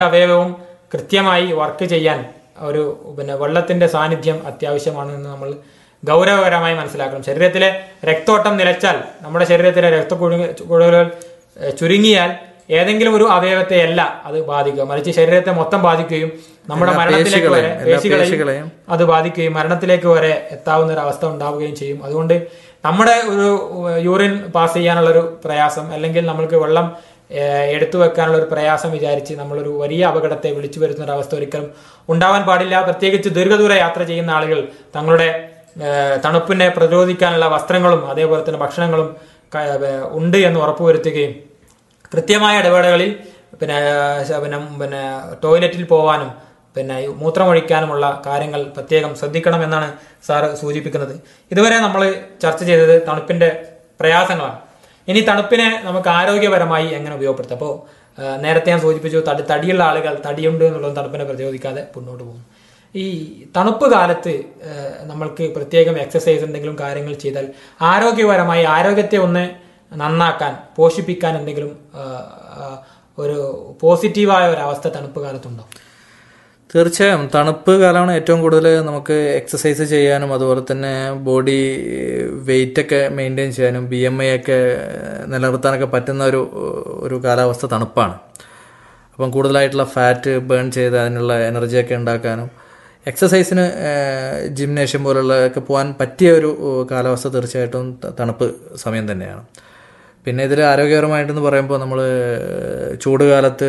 അവയവവും കൃത്യമായി വർക്ക് ചെയ്യാൻ ഒരു പിന്നെ വെള്ളത്തിന്റെ സാന്നിധ്യം അത്യാവശ്യമാണെന്ന് നമ്മൾ ഗൗരവകരമായി മനസ്സിലാക്കണം ശരീരത്തിലെ രക്തോട്ടം നിലച്ചാൽ നമ്മുടെ ശരീരത്തിലെ രക്തക്കുഴലുകൾ ഏഹ്, ചുരുങ്ങിയാൽ ഏതെങ്കിലും ഒരു അവയവത്തെ അല്ല അത് ബാധിക്കുക മറിച്ച് ശരീരത്തെ മൊത്തം ബാധിക്കുകയും നമ്മുടെ എല്ലാ മരണത്തിലേക്ക് വരെ പേശികളെയും, എല്ലാ പേശികളെയും പേശികളെയും അത് ബാധിക്കുകയും മരണത്തിലേക്ക് വരെ എത്താവുന്ന ഒരു അവസ്ഥ ഉണ്ടാവുകയും ചെയ്യും അതുകൊണ്ട് നമ്മുടെ ഒരു യൂറിൻ പാസ് ചെയ്യാനുള്ള ഒരു പ്രയാസം അല്ലെങ്കിൽ നമ്മൾക്ക് വെള്ളം ഏഹ്, എടുത്തു വെക്കാനുള്ള ഒരു പ്രയാസം വിചാരിച്ച് നമ്മളൊരു വലിയ അപകടത്തെ വിളിച്ചു വരുത്തുന്ന ഒരു അവസ്ഥ ഒരിക്കലും ഉണ്ടാവാൻ പാടില്ല പ്രത്യേകിച്ച് ദീർഘദൂര യാത്ര ചെയ്യുന്ന ആളുകൾ തങ്ങളുടെ ഏഹ്, തണുപ്പിനെ പ്രതിരോധിക്കാനുള്ള വസ്ത്രങ്ങളും അതേപോലെ തന്നെ ഭക്ഷണങ്ങളും ക- ഏഹ്, ഉണ്ട് എന്ന് ഉറപ്പുവരുത്തുകയും കൃത്യമായ ഇടവേളകളിൽ പിന്നെ ആ, പിന്നെ പിന്നെ ടോയ്ലറ്റിൽ പോവാനും പിന്നെ ഈ മൂത്രമൊഴിക്കാനുമുള്ള കാര്യങ്ങൾ പ്രത്യേകം ശ്രദ്ധിക്കണം എന്നാണ് സാറ് സൂചിപ്പിക്കുന്നത് ഇതുവരെ നമ്മൾ ചർച്ച ചെയ്തത് തണുപ്പിന്റെ പ്രയാസങ്ങളാണ് ഇനി തണുപ്പിനെ നമുക്ക് ആരോഗ്യപരമായി എങ്ങനെ ഉപയോഗപ്പെടുത്താം അപ്പോൾ നേരത്തെ ഞാൻ സൂചിപ്പിച്ചു തടി തടിയുള്ള ആളുകൾ തടിയുണ്ട് എന്നുള്ളത് തണുപ്പിനെ പ്രതിരോധിക്കാതെ മുന്നോട്ട് പോകും ഈ തണുപ്പ് കാലത്ത് ഏഹ്, നമ്മൾക്ക് പ്രത്യേകം എക്സസൈസ് എന്തെങ്കിലും കാര്യങ്ങൾ ചെയ്താൽ ആരോഗ്യപരമായി ആരോഗ്യത്തെ ഒന്ന് നന്നാക്കാൻ പോഷിപ്പിക്കാൻ എന്തെങ്കിലും ഏഹ്, ഏഹ്, ഒരു പോസിറ്റീവായ ഒരു അവസ്ഥ തണുപ്പ് കാലത്തുണ്ടോ തീർച്ചയായും തണുപ്പ് കാലമാണ് ഏറ്റവും കൂടുതൽ നമുക്ക് എക്സസൈസ് ചെയ്യാനും അതുപോലെ തന്നെ ബോഡി വെയിറ്റ് ഒക്കെ മെയിൻറ്റെയിൻ ചെയ്യാനും ബി എം ഐ ഒക്കെ നിലനിർത്താനൊക്കെ പറ്റുന്ന ഒരു ഒരു കാലാവസ്ഥ തണുപ്പാണ് അപ്പം കൂടുതലായിട്ടുള്ള ഫാറ്റ് ബേൺ ചെയ്ത് അതിനുള്ള എനർജിയൊക്കെ ഉണ്ടാക്കാനും എക്സസൈസിന് ജിംനേഷ്യം പോലുള്ള ഒക്കെ പോകാൻ പറ്റിയ ഒരു കാലാവസ്ഥ തീർച്ചയായിട്ടും ത- തണുപ്പ് സമയം തന്നെയാണ് പിന്നെ ഇതിൽ ആരോഗ്യപരമായിട്ടെന്ന് പറയുമ്പോൾ നമ്മൾ ചൂട് കാലത്ത്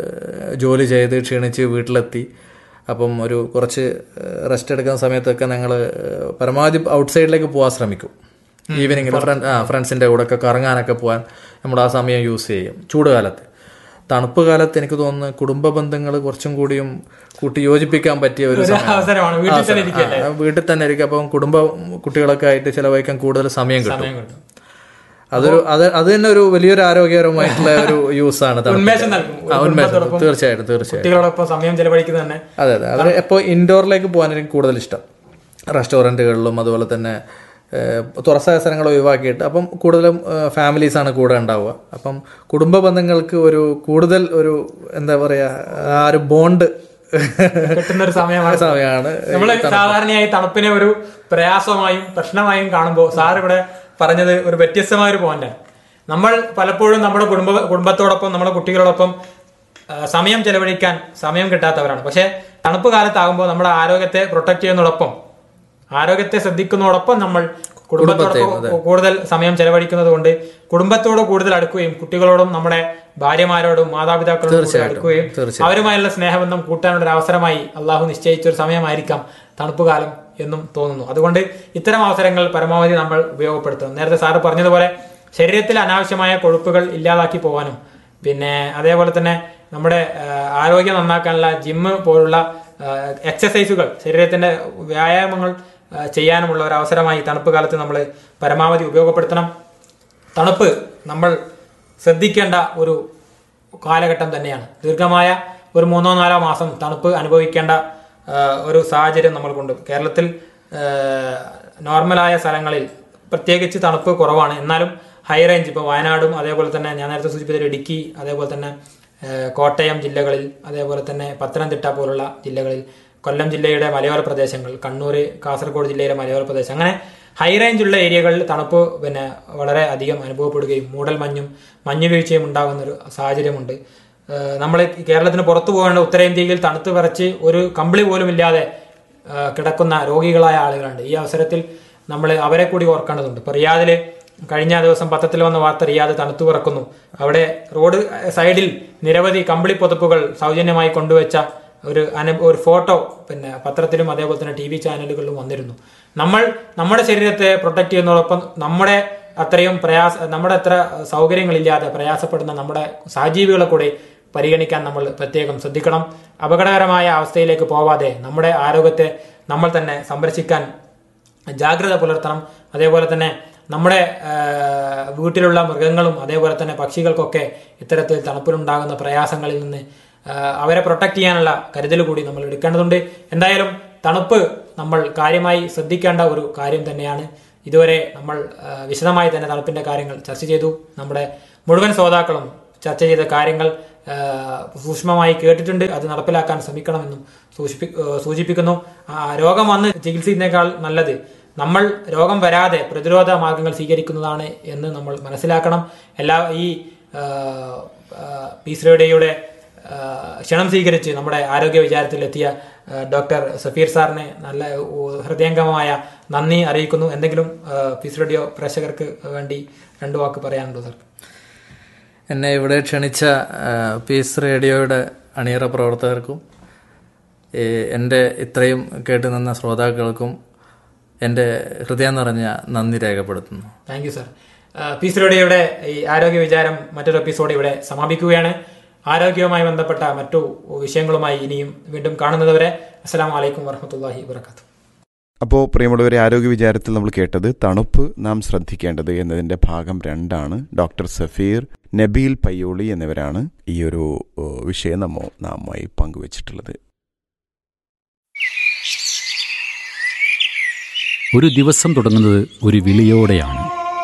ജോലി ചെയ്ത് ക്ഷീണിച്ച് വീട്ടിലെത്തി അപ്പം ഒരു കുറച്ച് റെസ്റ്റ് എടുക്കുന്ന സമയത്തൊക്കെ ഞങ്ങൾ പരമാവധി ഔട്ട്സൈഡിലേക്ക് പോകാൻ ശ്രമിക്കും ഈവനിങ്ങിൽ ഫ്രണ്ട് ആ ഫ്രണ്ട്സിൻ്റെ കൂടെ ഒക്കെ കറങ്ങാനൊക്കെ പോകാൻ നമ്മൾ ആ സമയം യൂസ് ചെയ്യും ചൂട് കാലത്ത് തണുപ്പ് കാലത്ത് എനിക്ക് തോന്നുന്നു കുടുംബ ബന്ധങ്ങൾ കുറച്ചും കൂടിയും കൂട്ടി യോജിപ്പിക്കാൻ പറ്റിയ ഒരു ഒരു സമയമാണ്. അവസരമാണ് വീട്ടിൽ തന്നെ ഇരിക്കല്ലേ ആ, വീട്ടിൽ തന്നെ ഇരിക്കും അപ്പം കുടുംബ കുട്ടികളൊക്കെ ആയിട്ട് ചിലവഴിക്കാൻ കൂടുതൽ സമയം കിട്ടും സമയം കിട്ടും അതൊരു അത് അത് തന്നെ ഒരു വലിയൊരു ആരോഗ്യകരമായിട്ടുള്ള ഒരു യൂസ് ആണ് തണുപ്പ്. ഉന്മേഷം നൽകും ആ, ഉന്മേഷം തീർച്ചയായിട്ടും തീർച്ചയായും കുട്ടികളോടൊപ്പം സമയം ചെലവഴിക്കുന്നത് തന്നെ അതെ അതെ അത് എപ്പോൾ ഇൻഡോറിലേക്ക് പോകാൻ എനിക്ക് കൂടുതൽ ഇഷ്ടം റെസ്റ്റോറൻറ്റുകളിലും അതുപോലെ തന്നെ ഏഹ്, തുറച്ച അവസരങ്ങൾ ഒഴിവാക്കിയിട്ട് അപ്പം കൂടുതലും ഫാമിലീസ് ആണ് കൂടെ ഉണ്ടാവുക അപ്പം കുടുംബ ബന്ധങ്ങൾക്ക് ഒരു കൂടുതൽ ഒരു എന്താ പറയുക ആ ഒരു ബോണ്ട് കിട്ടുന്ന ഒരു സമയമാണ് സമയമാണ് നമ്മൾ സാധാരണയായി തണുപ്പിനെ ഒരു പ്രയാസമായും പ്രശ്നമായും കാണുമ്പോൾ സാർ ഇവിടെ പറഞ്ഞത് ഒരു വ്യത്യസ്തമായ ഒരു പോയിന്റാണ് നമ്മൾ പലപ്പോഴും നമ്മുടെ കുടുംബ കുടുംബത്തോടൊപ്പം നമ്മുടെ കുട്ടികളോടൊപ്പം ആ, സമയം ചെലവഴിക്കാൻ സമയം കിട്ടാത്തവരാണ് പക്ഷെ തണുപ്പ് കാലത്താകുമ്പോൾ നമ്മുടെ ആരോഗ്യത്തെ പ്രൊട്ടക്ട് ചെയ്യുന്നതോടൊപ്പം ആരോഗ്യത്തെ ശ്രദ്ധിക്കുന്നതോടൊപ്പം നമ്മൾ കുടുംബത്തോടൊപ്പം കൂടുതൽ സമയം ചെലവഴിക്കുന്നത് കൊണ്ട് കുടുംബത്തോട് കൂടുതൽ അടുക്കുകയും കുട്ടികളോടും നമ്മുടെ ഭാര്യമാരോടും മാതാപിതാക്കളോടും കൂടുതൽ അടുക്കുകയും അവരുമായുള്ള സ്നേഹബന്ധം കൂട്ടാനുള്ള ഒരു അവസരമായി അള്ളാഹു നിശ്ചയിച്ച ഒരു സമയമായിരിക്കാം തണുപ്പ് കാലം എന്നും തോന്നുന്നു അതുകൊണ്ട് ഇത്തരം അവസരങ്ങൾ പരമാവധി നമ്മൾ ഉപയോഗപ്പെടുത്തണം നേരത്തെ സാറ് പറഞ്ഞതുപോലെ ശരീരത്തിൽ അനാവശ്യമായ കൊഴുപ്പുകൾ ഇല്ലാതാക്കി പോകാനും പിന്നെ അതേപോലെ തന്നെ നമ്മുടെ ആ, ആരോഗ്യം നന്നാക്കാനുള്ള ജിമ്മ് പോലുള്ള എക്സസൈസുകൾ ശരീരത്തിന്റെ വ്യായാമങ്ങൾ ആ, ചെയ്യാനുമുള്ള ഒരു അവസരമായി തണുപ്പ് കാലത്ത് നമ്മൾ പരമാവധി ഉപയോഗപ്പെടുത്തണം തണുപ്പ് നമ്മൾ ശ്രദ്ധിക്കേണ്ട ഒരു കാലഘട്ടം തന്നെയാണ് ദീർഘമായ ഒരു മൂന്നോ നാലോ മാസം തണുപ്പ് അനുഭവിക്കേണ്ട ആ, ഒരു സാഹചര്യം നമ്മൾക്കുണ്ട് കേരളത്തിൽ ആ, നോർമലായ സ്ഥലങ്ങളിൽ പ്രത്യേകിച്ച് തണുപ്പ് കുറവാണ് എന്നാലും ഹൈ റേഞ്ച് ഇപ്പോൾ വയനാടും അതേപോലെ തന്നെ ഞാൻ നേരത്തെ സൂചിപ്പിച്ച ഇടുക്കി അതേപോലെ തന്നെ ആ, കോട്ടയം ജില്ലകളിൽ അതേപോലെ തന്നെ പത്തനംതിട്ട പോലുള്ള ജില്ലകളിൽ കൊല്ലം ജില്ലയുടെ മലയോര പ്രദേശങ്ങൾ കണ്ണൂർ കാസർഗോഡ് ജില്ലയിലെ മലയോര പ്രദേശം അങ്ങനെ ഹൈ റേഞ്ച് ഉള്ള ഏരിയകളിൽ തണുപ്പ് പിന്നെ വളരെ അധികം അനുഭവപ്പെടുകയും മൂടൽ മഞ്ഞും മഞ്ഞുവീഴ്ചയും ഉണ്ടാകുന്ന ഒരു സാഹചര്യമുണ്ട് നമ്മൾ കേരളത്തിന് പുറത്തു പോകേണ്ട ഉത്തരേന്ത്യയിൽ തണുത്ത് വിറച്ച് ഒരു കമ്പിളി പോലും ഇല്ലാതെ ആ, കിടക്കുന്ന രോഗികളായ ആളുകളുണ്ട് ഈ അവസരത്തിൽ നമ്മൾ അവരെ കൂടി ഓർക്കേണ്ടതുണ്ട് ഇപ്പൊ റിയാദില് കഴിഞ്ഞ ദിവസം പത്രത്തിൽ വന്ന വാർത്ത റിയാദ് തണുത്തു വിറക്കുന്നു അവിടെ റോഡ് സൈഡിൽ നിരവധി കമ്പിളി പുതപ്പുകൾ സൗജന്യമായി കൊണ്ടുവച്ച ഒരു അനു ഒരു ഫോട്ടോ പിന്നെ പത്രത്തിലും അതേപോലെ തന്നെ ടി വി ചാനലുകളിലും വന്നിരുന്നു നമ്മൾ നമ്മുടെ ശരീരത്തെ പ്രൊട്ടക്ട് ചെയ്യുന്നതോടൊപ്പം നമ്മുടെ അത്രയും പ്രയാസ നമ്മുടെ അത്ര സൗകര്യങ്ങളില്ലാതെ പ്രയാസപ്പെടുന്ന നമ്മുടെ സഹജീവികളെ കൂടി പരിഗണിക്കാൻ നമ്മൾ പ്രത്യേകം ശ്രദ്ധിക്കണം അപകടകരമായ അവസ്ഥയിലേക്ക് പോവാതെ നമ്മുടെ ആരോഗ്യത്തെ നമ്മൾ തന്നെ സംരക്ഷിക്കാൻ ജാഗ്രത പുലർത്തണം അതേപോലെ തന്നെ നമ്മുടെ ആ, വീട്ടിലുള്ള മൃഗങ്ങളും അതേപോലെ തന്നെ പക്ഷികൾക്കൊക്കെ ഇത്തരത്തിൽ തണുപ്പിലുണ്ടാകുന്ന പ്രയാസങ്ങളിൽ നിന്ന് ആ, അവരെ പ്രൊട്ടക്ട് ചെയ്യാനുള്ള കരുതൽ കൂടി നമ്മൾ എടുക്കേണ്ടതുണ്ട് എന്തായാലും തണുപ്പ് നമ്മൾ കാര്യമായി ശ്രദ്ധിക്കേണ്ട ഒരു കാര്യം തന്നെയാണ് ഇതുവരെ നമ്മൾ ആ, വിശദമായി തന്നെ തണുപ്പിന്റെ കാര്യങ്ങൾ ചർച്ച ചെയ്തു നമ്മുടെ മുഴുവൻ ശ്രോതാക്കളും ചർച്ച ചെയ്ത കാര്യങ്ങൾ ആ, സൂക്ഷ്മമായി കേട്ടിട്ടുണ്ട് അത് നടപ്പിലാക്കാൻ ശ്രമിക്കണമെന്നും സൂചിപ്പി- ആ, സൂചിപ്പിക്കുന്നു ആ, രോഗം വന്ന് ചികിത്സിക്കുന്നതിനേക്കാൾ നല്ലത് നമ്മൾ രോഗം വരാതെ പ്രതിരോധ മാർഗങ്ങൾ സ്വീകരിക്കുന്നതാണ് എന്ന് നമ്മൾ മനസ്സിലാക്കണം എല്ലാ ഈ ആ, ആ, പീസ് റേഡിയോയുടെ ആ, ക്ഷണം സ്വീകരിച്ച് നമ്മുടെ ആരോഗ്യ വിചാരത്തിൽ എത്തിയ ആ, ഡോക്ടർ സഫീർ സാറിനെ നല്ല ഊ, ഹൃദയംഗമമായ നന്ദി അറിയിക്കുന്നു എന്തെങ്കിലും ആ, പീസ് റേഡിയോ പ്രേക്ഷകർക്ക് വേണ്ടി രണ്ടു വാക്ക് പറയാനുണ്ടോ സാർ എന്നെ ഇവിടെ ക്ഷണിച്ച ആ, പീസ് റേഡിയോയുടെ അണിയറ പ്രവർത്തകർക്കും ഈ എൻ്റെ ഇത്രയും കേട്ടു നിന്ന ശ്രോതാക്കൾക്കും എൻ്റെ ഹൃദയം നിറഞ്ഞ നന്ദി രേഖപ്പെടുത്തുന്നു താങ്ക് യു സാർ പീസ് റേഡിയോയുടെ ഈ ആരോഗ്യ വിചാരം മറ്റൊരു എപ്പിസോഡ് ഇവിടെ സമാപിക്കുകയാണ് ആരോഗ്യവുമായി ബന്ധപ്പെട്ട മറ്റു വിഷയങ്ങളുമായി ഇനിയും വീണ്ടും കാണുന്നതുവരെ അസ്സലാമു അലൈക്കും വറഹമത്തല്ലാഹി വബർക്കാത്തു അപ്പോൾ പ്രിയമുള്ളവരെ ആരോഗ്യ വിചാരത്തിൽ നമ്മൾ കേട്ടത് തണുപ്പ് നാം ശ്രദ്ധിക്കേണ്ടത് എന്നതിൻ്റെ ഭാഗം രണ്ടാണ് ഡോക്ടർ സഫീർ നബീൽ പയ്യോളി എന്നിവരാണ് ഈ ഒരു ഏഹ്, വിഷയം നമ്മോ നാമായി പങ്കുവച്ചിട്ടുള്ളത് ഒരു ദിവസം തുടങ്ങുന്നത് ഒരു വിളിയോടെയാണ്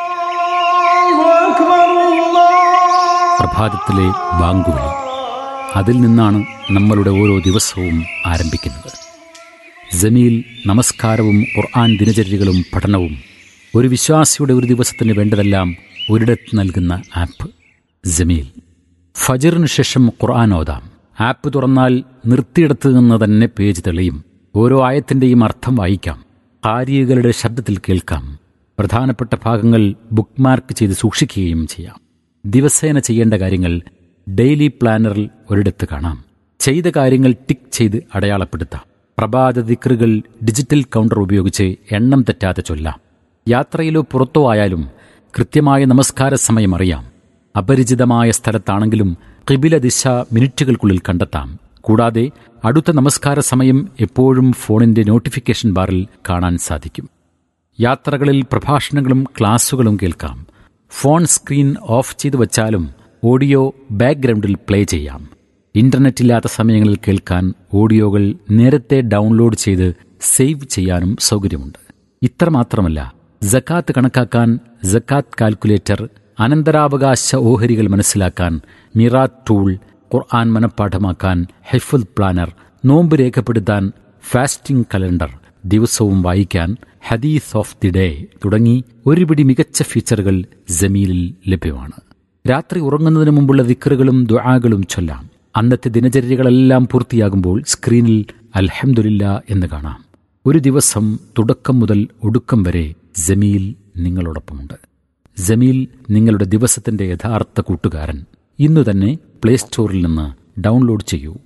പ്രഭാതത്തിലെ ബാങ്കുവിളി അതിൽ നിന്നാണ് നമ്മളുടെ ഓരോ ദിവസവും ആരംഭിക്കുന്നത് ജമീൽ നമസ്കാരവും ഖുർആൻ ദിനചര്യകളും പഠനവും ഒരു വിശ്വാസിയുടെ ഒരു ദിവസത്തിന് വേണ്ടതെല്ലാം ഒരിടത്ത് നൽകുന്ന ആപ്പ് ജമീൽ ഫജറിന് ശേഷം ഖുർആൻ ഓതാം ആപ്പ് തുറന്നാൽ നിർത്തിയിടത്ത് നിന്ന് തന്നെ പേജ് തെളിയും ഓരോ ആയത്തിൻ്റെയും അർത്ഥം വായിക്കാം കാരികളുടെ ശബ്ദത്തിൽ കേൾക്കാം പ്രധാനപ്പെട്ട ഭാഗങ്ങൾ ബുക്ക്മാർക്ക് ചെയ്ത് സൂക്ഷിക്കുകയും ചെയ്യാം ദിവസേന ചെയ്യേണ്ട കാര്യങ്ങൾ ഡെയിലി പ്ലാനറിൽ ഒരിടത്ത് കാണാം ചെയ്ത കാര്യങ്ങൾ ടിക്ക് ചെയ്ത് അടയാളപ്പെടുത്താം പ്രഭാത ദിക്റുകൾ ഡിജിറ്റൽ കൗണ്ടർ ഉപയോഗിച്ച് എണ്ണം തെറ്റാതെ ചൊല്ലാം യാത്രയിലോ പുറത്തോ ആയാലും കൃത്യമായ നമസ്കാര സമയം അറിയാം അപരിചിതമായ സ്ഥലത്താണെങ്കിലും കിബില ദിശ മിനിറ്റുകൾക്കുള്ളിൽ കണ്ടെത്താം കൂടാതെ അടുത്ത നമസ്കാര സമയം എപ്പോഴും ഫോണിന്റെ നോട്ടിഫിക്കേഷൻ ബാറിൽ കാണാൻ സാധിക്കും യാത്രകളിൽ പ്രഭാഷണങ്ങളും ക്ലാസുകളും കേൾക്കാം ഫോൺ സ്ക്രീൻ ഓഫ് ചെയ്തു വച്ചാലും ഓഡിയോ ബാക്ക്ഗ്രൗണ്ടിൽ പ്ലേ ചെയ്യാം ഇന്റർനെറ്റ് ഇല്ലാത്ത സമയങ്ങളിൽ കേൾക്കാൻ ഓഡിയോകൾ നേരത്തെ ഡൗൺലോഡ് ചെയ്ത് സേവ് ചെയ്യാനും സൗകര്യമുണ്ട് ഇത്രമാത്രമല്ല ജക്കാത്ത് കണക്കാക്കാൻ ജക്കാത്ത് കാൽക്കുലേറ്റർ അനന്തരാവകാശ ഓഹരികൾ മനസ്സിലാക്കാൻ മിറാത്ത് ടൂൾ ഖുർആൻ മനഃപ്പാഠമാക്കാൻ ഹെഫുൽ പ്ലാനർ നോമ്പ് രേഖപ്പെടുത്താൻ ഫാസ്റ്റിംഗ് കലണ്ടർ ദിവസവും വായിക്കാൻ ഹദീസ് ഓഫ് ദി ഡേ തുടങ്ങി ഒരുപിടി മികച്ച ഫീച്ചറുകൾ ജമീലിൽ ലഭ്യമാണ് രാത്രി ഉറങ്ങുന്നതിന് മുമ്പുള്ള വിക്റുകളും ദുആകളും ചൊല്ലാം അന്നത്തെ ദിനചര്യകളെല്ലാം പൂർത്തിയാകുമ്പോൾ സ്ക്രീനിൽ അൽഹംദുലില്ല എന്ന് കാണാം ഒരു ദിവസം തുടക്കം മുതൽ ഒടുക്കം വരെ ജമീൽ നിങ്ങളോടൊപ്പമുണ്ട് ജമീൽ നിങ്ങളുടെ ദിവസത്തിന്റെ യഥാർത്ഥ കൂട്ടുകാരൻ ഇന്നു തന്നെ പ്ലേ സ്റ്റോറിൽ നിന്ന് ഡൗൺലോഡ് ചെയ്യൂ